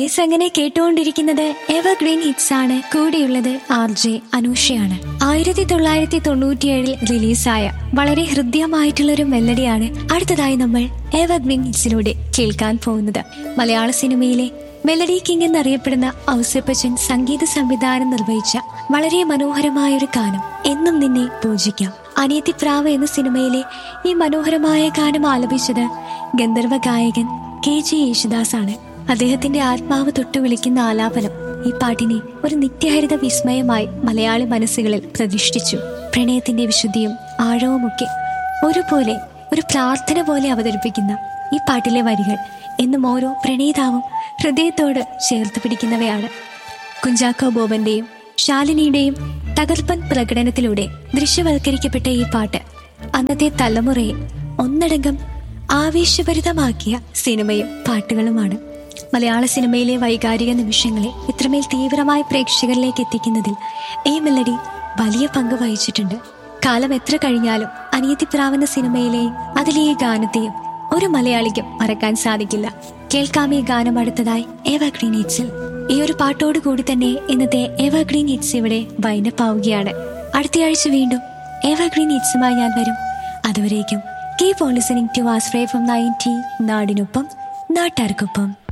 yes അങ്ങനെ കേട്ടുകൊണ്ടിരിക്കുന്നത് evergreen hits ആണ് കൂടെയുള്ളത് ആർ ജെ അനൂഷയാണ് ആയിരത്തി തൊള്ളായിരത്തി തൊണ്ണൂറ്റിയേഴിൽ റിലീസായ വളരെ ഹൃദ്യമായിട്ടുള്ള ഒരു മെലഡിയാണ് അടുത്തതായി നമ്മൾ എവർഗ്രീൻ ഹിറ്റ്സിലൂടെ കേൾക്കാൻ പോകുന്നത് മലയാള സിനിമയിലെ മെലഡി കിങ് എന്നറിയപ്പെടുന്ന ഔസേപ്പച്ചൻ സംഗീത സംവിധാനം നിർവഹിച്ച വളരെ മനോഹരമായ ഒരു ഗാനം എന്നും നിന്നെ പൂജിക്കാം അനിയത്തിപ്രാവ് എന്ന സിനിമയിലെ ഈ മനോഹരമായ ഗാനം ആലപിച്ചത് ഗന്ധർവ ഗായകൻ കെ ജെ യേശുദാസ് ആണ് അദ്ദേഹത്തിന്റെ ആത്മാവ് തൊട്ടു വിളിക്കുന്ന ആലാപനം ഈ പാട്ടിനെ ഒരു നിത്യഹരിത വിസ്മയമായി മലയാളി മനസ്സുകളിൽ പ്രതിഷ്ഠിച്ചു പ്രണയത്തിന്റെ വിശുദ്ധിയും ആഴവുമൊക്കെ ഒരുപോലെ ഒരു പ്രാർത്ഥന പോലെ അവതരിപ്പിക്കുന്ന ഈ പാട്ടിലെ വരികൾ എന്നും ഓരോ പ്രണയിതാവും ഹൃദയത്തോട് ചേർത്ത് പിടിക്കുന്നവയാണ് കുഞ്ചാക്കോ ബോബന്റെയും ശാലിനിയുടെയും തകർപ്പൻ പ്രകടനത്തിലൂടെ ദൃശ്യവൽക്കരിക്കപ്പെട്ട ഈ പാട്ട് അന്നത്തെ തലമുറയെ ഒന്നടങ്കം ആവേശഭരിതമാക്കിയ സിനിമയും പാട്ടുകളുമാണ് മലയാള സിനിമയിലെ വൈകാരിക നിമിഷങ്ങളെ ഇത്രമേൽ തീവ്രമായി പ്രേക്ഷകരിലേക്ക് എത്തിക്കുന്നതിൽ ഈ മെലഡി വലിയ പങ്ക് വഹിച്ചിട്ടുണ്ട് കാലം എത്ര കഴിഞ്ഞാലും അനിയത്തിപ്രാവെന്ന സിനിമയിലെയും അതിലെ ഈ ഗാനത്തെയും ഒരു മലയാളിക്കും മറക്കാൻ സാധിക്കില്ല കേൾക്കാം ഈ ഗാനം അടുത്തതായി എവർഗ്രീൻ ഹിറ്റ്സിൽ ഈ ഒരു പാട്ടോട് കൂടി തന്നെ ഇന്നത്തെ എവർഗ്രീൻ ഹിറ്റ്സ് ഇവിടെ വൈൻഡപ്പ് ആവുകയാണ് അടുത്തയാഴ്ച വീണ്ടും എവർഗ്രീൻ ഹിറ്റ്സുമായി ഞാൻ വരും അതുവരേക്കും keep on listening to Astray from ninety നാടിനൊപ്പം നാട്ടാർക്കൊപ്പം